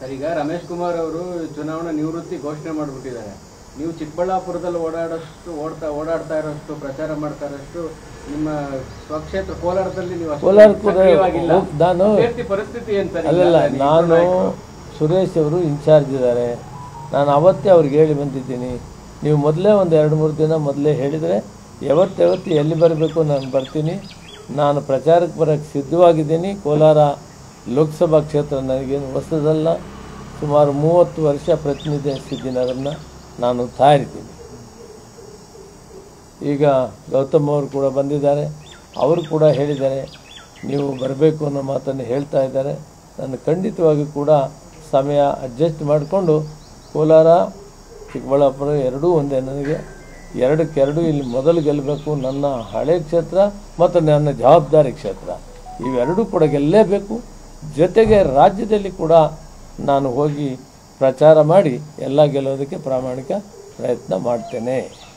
Sir ಈಗ ರಮೇಶ್ ಕುಮಾರ್ ಅವರು ಚುನಾವಣಾ ನಿವೃತ್ತಿ ಘೋಷಣೆ ಮಾಡಿಬಿಟ್ಟಿದ್ದಾರೆ ನೀವು ಚಿಕ್ಕಬಳ್ಳಾಪುರದಲ್ಲಿ ಓಡಾಡೋಷ್ಟು ಓಡ್ತಾ ಓಡಾಡ್ತಾ ಇರೋಷ್ಟು ಪ್ರಚಾರ ಮಾಡ್ತಾ ಇರೋಷ್ಟು ನಿಮ್ಮ ಸ್ವಕ್ಷೇತ್ರ ಕೋಲಾರದಲ್ಲಿ ನೀವು ಅಷ್ಟು ಕೋಲಾರ ಕೂಡ ಸಕ್ರಿಯವಾಗಿಲ್ಲ. ಹೋಗ್- ನಾನು ಅಭ್ಯರ್ಥಿ ಪರಿಸ್ಥಿತಿ ಏನ್ ಸರ್ ಈಗ? ಅಲ್ಲಲ್ಲ ನೀವು ನಾನು ನಾಯಕರು. ಸುರೇಶ್ ಅವರು ಇನ್ಚಾರ್ಜ್ ಇದ್ದಾರೆ ನಾನು ಅವತ್ತೇ ಅವ್ರಿಗೆ ಹೇಳಿ ಬಂದಿದ್ದೀನಿ ನೀವು ಮೊದಲೇ ಒಂದು ಎರಡು ಮೂರು ದಿನ ಮೊದಲೇ ಹೇಳಿದರೆ ಯಾವತ್ತು ಯಾವತ್ತು ಎಲ್ಲಿ ಬರಬೇಕು ನಾನು ಬರ್ತೀನಿ ನಾನು ಪ್ರಚಾರಕ್ಕೆ ಬರೋಕ್ಕೆ ಸಿದ್ಧವಾಗಿದ್ದೀನಿ ಕೋಲಾರ ಲೋಕಸಭಾ ಕ್ಷೇತ್ರ ನನಗೇನು ಹೊಸದಲ್ಲ ಸುಮಾರು ಮೂವತ್ತು ವರ್ಷ ಪ್ರತಿನಿಧಿಸಿದ್ದೀನಿ ಅದನ್ನು ನಾನು ತಾರಿದ್ದೀನಿ ಈಗ ಗೌತಮ್ ಅವರು ಕೂಡ ಬಂದಿದ್ದಾರೆ ಅವರು ಕೂಡ ಹೇಳಿದ್ದಾರೆ ನೀವು ಬರಬೇಕು ಅನ್ನೋ ಮಾತನ್ನು ಹೇಳ್ತಾ ಇದ್ದಾರೆ ನಾನು ಖಂಡಿತವಾಗಿ ಕೂಡ ಸಮಯ ಅಡ್ಜಸ್ಟ್ ಮಾಡಿಕೊಂಡು ಕೋಲಾರ ಚಿಕ್ಕಬಳ್ಳಾಪುರ ಎರಡೂ ಒಂದೇ ನನಗೆ ಎರಡಕ್ಕೆರಡು ಇಲ್ಲಿ ಮೊದಲು ಗೆಲ್ಲಬೇಕು ನನ್ನ ಹಳೆ ಕ್ಷೇತ್ರ ಮತ್ತು ನನ್ನ ಜವಾಬ್ದಾರಿ ಕ್ಷೇತ್ರ ಇವೆರಡೂ ಕೂಡ ಗೆಲ್ಲೇಬೇಕು ಜೊತೆಗೆ ರಾಜ್ಯದಲ್ಲಿ ಕೂಡ ನಾನು ಹೋಗಿ ಪ್ರಚಾರ ಮಾಡಿ ಎಲ್ಲ ಗೆಲ್ಲೋದಕ್ಕೆ ಪ್ರಾಮಾಣಿಕ ಪ್ರಯತ್ನ ಮಾಡ್ತೇನೆ